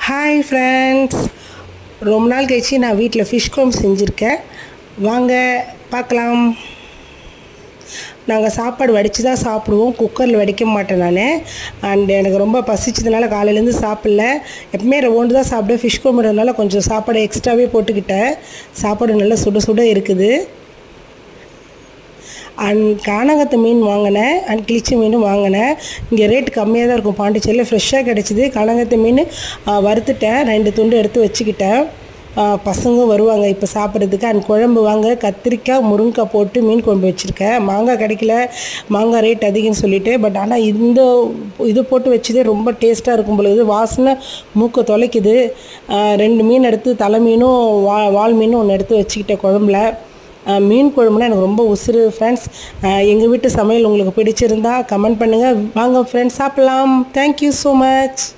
hi friends ரொம்ப நாள் கழிச்சு நான் வீட்டில் ஃபிஷ் குழம்பு செஞ்சுருக்கேன் வாங்க பார்க்கலாம் நாங்கள் சாப்பாடு வடித்து தான் சாப்பிடுவோம் குக்கரில் வடிக்க மாட்டேன் நான் அண்ட் எனக்கு ரொம்ப பசிச்சதுனால காலையிலேருந்து சாப்பிடல எப்பவுமே ரவுண்டு தான் சாப்பிடுவேன் ஃபிஷ் குழம்புறதுனால கொஞ்சம் சாப்பாடு எக்ஸ்ட்ராவே போட்டுக்கிட்டேன் சாப்பாடு நல்லா சுட சுட இருக்குது அண்ட் காணகத்து மீன் வாங்கினேன் அண்ட் கிளிச்சி மீனும் வாங்கினேன் இங்கே ரேட் கம்மியாக தான் இருக்கும் பாண்டிச்சேரியில் ஃப்ரெஷ்ஷாக கிடச்சிது காணகத்து மீன் ஆ, வறுத்துட்டேன் ரெண்டு துண்டு எடுத்து வச்சுக்கிட்டேன் ஆ, பசங்க வருவாங்க இப்போ சாப்பிட்றதுக்கு அண்ட் குழம்பு வாங்க கத்திரிக்காய் முருங்கைக்காய் போட்டு மீன் குழம்பு வச்சுருக்கேன் மாங்காய் கிடைக்கல மாங்காய் ரேட் அதிகம்னு சொல்லிட்டு பட் ஆனால் இந்த இது போட்டு வச்சதே ரொம்ப டேஸ்ட்டாக இருக்கும் பொழுது வாசனை மூக்கை தொலைக்குது ஆ, ரெண்டு மீன் எடுத்து தலை மீனும் வா வால் மீனும் ஒன்று எடுத்து வச்சுக்கிட்டேன் குழம்புல அஹ் மீன் குழம்புனா எனக்கு ரொம்ப உசுறு ஃப்ரெண்ட்ஸ் எங்கள் வீட்டு சமையல் உங்களுக்கு பிடிச்சிருந்தா கமெண்ட் பண்ணுங்கள் வாங்க ஃப்ரெண்ட்ஸ் சாப்பிட்லாம் தேங்க்யூ ஸோ மச்